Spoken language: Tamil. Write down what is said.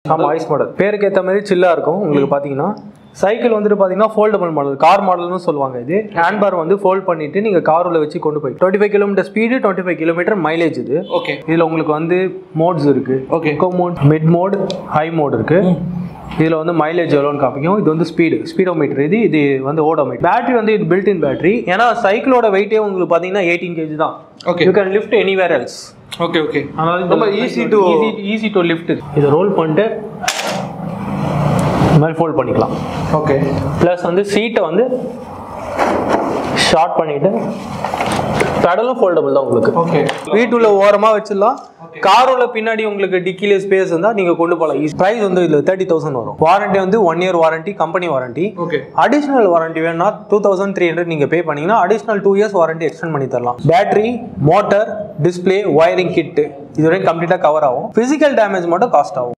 ஆமாம் ஐஸ் மாடல் பேருக்கு ஏற்ற மாதிரி சில்லாக இருக்கும் உங்களுக்கு பார்த்தீங்கன்னா சைக்கிள் வந்துட்டு பார்த்தீங்கன்னா ஃபோல்டபுள் மாடல் கார் மாடல்னு சொல்லுவாங்க இது ஹேண்ட் பார் வந்து ஃபோல்ட் பண்ணிட்டு நீங்கள் காரில் வச்சு கொண்டு போய் twenty five kilometre speed twenty five kilometre mileage இது ஓகே இதில் உங்களுக்கு வந்து மோட்ஸ் இருக்கு Okay. Eco mode mid mode high mode இருக்கு இதில் வந்து மைலேஜ் எவ்வளோன்னு காமிக்கும் இது வந்து ஸ்பீடு ஸ்பீடோமீட்டர் இது இது வந்து ஓடோமீட்டர் பேட்டரி வந்து இது பில்ட் இன் பேட்டரி ஏன்னா சைக்கிளோட வெயிட்டே உங்களுக்கு பார்த்தீங்கன்னா எயிட்டீன் கேஜி தான் Okay. You can lift anywhere else okay okay அதனால ரொம்ப easy to- easy easy to lift இதை ரோல் பண்ணிட்டு இந்த மாதிரி ஃபோல்ட் பண்ணிக்கலாம் ஓகே ப்ளஸ் வந்து சீட்டை வந்து ஷார்ட் பண்ணிட்டு பெடலும் ஃபோல்டபுள் தான் உங்களுக்கு ஓகே வீட்டுல ஓரமா வச்சிடலாம் காரோட பின்னாடி உங்களுக்கு டிக்கில ஸ்பேஸ் இருந்தா நீங்க கொண்டு போகலாம் ப்ரைஸ் வந்து இதுல தேர்ட்டி தௌசண்ட் வரும் வாரண்டி வந்து one year warranty company warranty okay additional warranty வேணும்னா டூ தௌசண்ட் த்ரீ ஹண்ட்ரட் நீங்க பே பண்ணீங்கன்னா additional two years warranty extend பண்ணி தரலாம் battery motor display wiring kit இது வரைக்கும் கம்ப்ளீட்டா கவர் ஆகும் பிசிக்கல் டேமேஜ் மட்டும் காஸ்ட் ஆகும்